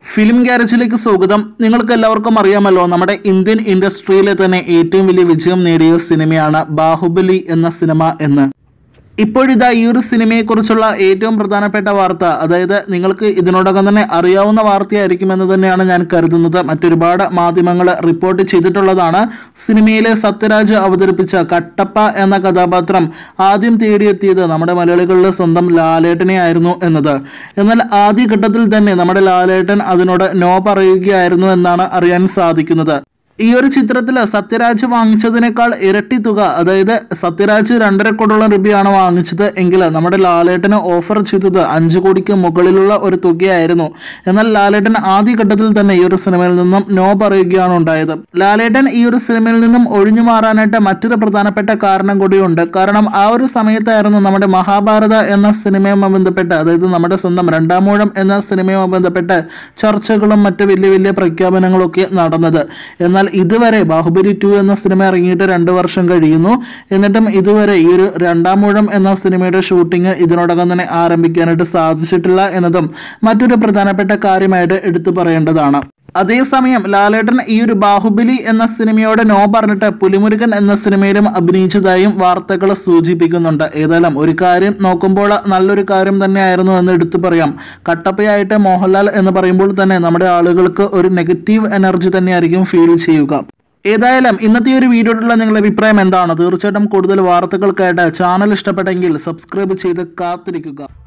film ഗ്യാരേജിലേക്ക് സ്വാഗതം നിങ്ങൾക്ക് എല്ലാവർക്കും അറിയാമല്ലോ നമ്മുടെ ഇന്ത്യൻ ഇൻഡസ്ട്രിയിലെ തന്നെ ഏറ്റവും വലിയ വിജയം നേടിയ സിനിമയാണ് ബാഹുബലി എന്ന സിനിമ എന്ന് ഇപ്പോഴിതാ ഈ ഒരു സിനിമയെക്കുറിച്ചുള്ള ഏറ്റവും പ്രധാനപ്പെട്ട വാർത്ത അതായത് നിങ്ങൾക്ക് ഇതിനോടകം തന്നെ അറിയാവുന്ന വാർത്തയായിരിക്കുമെന്ന് തന്നെയാണ് ഞാൻ കരുതുന്നത് മറ്റൊരുപാട് മാധ്യമങ്ങൾ റിപ്പോർട്ട് ചെയ്തിട്ടുള്ളതാണ് സിനിമയിലെ സത്യരാജ് അവതരിപ്പിച്ച കട്ടപ്പ എന്ന കഥാപാത്രം ആദ്യം തേടിയെത്തിയത് നമ്മുടെ മലയാളികളുടെ സ്വന്തം ലാലേട്ടനെ ആയിരുന്നു എന്നത് എന്നാൽ ആദ്യഘട്ടത്തിൽ തന്നെ നമ്മുടെ ലാലേട്ടൻ അതിനോട് നോ പറയുകയായിരുന്നു എന്നാണ് അറിയാൻ സാധിക്കുന്നത് ഈ ഒരു ചിത്രത്തിൽ സത്യരാജ് വാങ്ങിച്ചതിനേക്കാൾ ഇരട്ടി തുക അതായത് സത്യരാജ് രണ്ടര കോടിയോളം രൂപയാണ് വാങ്ങിച്ചത് എങ്കിൽ നമ്മുടെ ലാലേട്ടന് ഓഫർ ചെയ്തത് അഞ്ചു കോടിക്ക് മുകളിലുള്ള ഒരു തുകയായിരുന്നു എന്നാൽ ലാലേട്ടൻ ആദ്യഘട്ടത്തിൽ തന്നെ ഈ ഒരു സിനിമയിൽ നിന്നും നോ പറയുകയാണ് ഉണ്ടായത് ലാലേട്ടൻ ഈ ഒരു സിനിമയിൽ നിന്നും ഒഴിഞ്ഞു മാറാനായിട്ട് മറ്റൊരു പ്രധാനപ്പെട്ട കാരണം കൂടിയുണ്ട് കാരണം ആ ഒരു സമയത്തായിരുന്നു നമ്മുടെ മഹാഭാരത എന്ന സിനിമയുമായി ബന്ധപ്പെട്ട് അതായത് നമ്മുടെ സ്വന്തം രണ്ടാമൂഴം എന്ന സിനിമയുമായി ബന്ധപ്പെട്ട് ചർച്ചകളും മറ്റ് വലിയ വലിയ പ്രഖ്യാപനങ്ങളും ഒക്കെ നടന്നത് എന്നാൽ ഇതുവരെ ബാഹുബലി ടു എന്ന സിനിമ ഇറങ്ങിയിട്ട് രണ്ട് വർഷം കഴിയുന്നു എന്നിട്ടും ഇതുവരെ ഈ ഒരു രണ്ടാം മൂഴം എന്ന സിനിമയുടെ ഷൂട്ടിംഗ് ഇതിനോടകം തന്നെ ആരംഭിക്കാനായിട്ട് സാധിച്ചിട്ടില്ല എന്നതും മറ്റൊരു പ്രധാനപ്പെട്ട കാര്യമായിട്ട് എടുത്തു പറയേണ്ടതാണ് അതേസമയം ലാലേട്ടൻ ഈ ഒരു ബാഹുബലി എന്ന സിനിമയോട് നോ പറഞ്ഞിട്ട് പുലിമുരുകൻ എന്ന സിനിമയിലും അഭിനയിച്ചതായും വാർത്തകൾ സൂചിപ്പിക്കുന്നുണ്ട് ഏതായാലും ഒരു കാര്യം നോക്കുമ്പോൾ നല്ലൊരു കാര്യം തന്നെയായിരുന്നു എന്ന് എടുത്തു പറയാം കട്ടപ്പയായിട്ട് മോഹൻലാൽ എന്ന് പറയുമ്പോൾ തന്നെ നമ്മുടെ ആളുകൾക്ക് ഒരു നെഗറ്റീവ് എനർജി തന്നെയായിരിക്കും ഫീൽ ചെയ്യുക ഏതായാലും ഇന്നത്തെ ഈ ഒരു വീഡിയോയിലുള്ള നിങ്ങളുടെ അഭിപ്രായം എന്താണ് തീർച്ചയായിട്ടും കൂടുതൽ വാർത്തകൾക്കായിട്ട് ചാനൽ ഇഷ്ടപ്പെട്ടെങ്കിൽ സബ്സ്ക്രൈബ് ചെയ്ത് കാത്തിരിക്കുക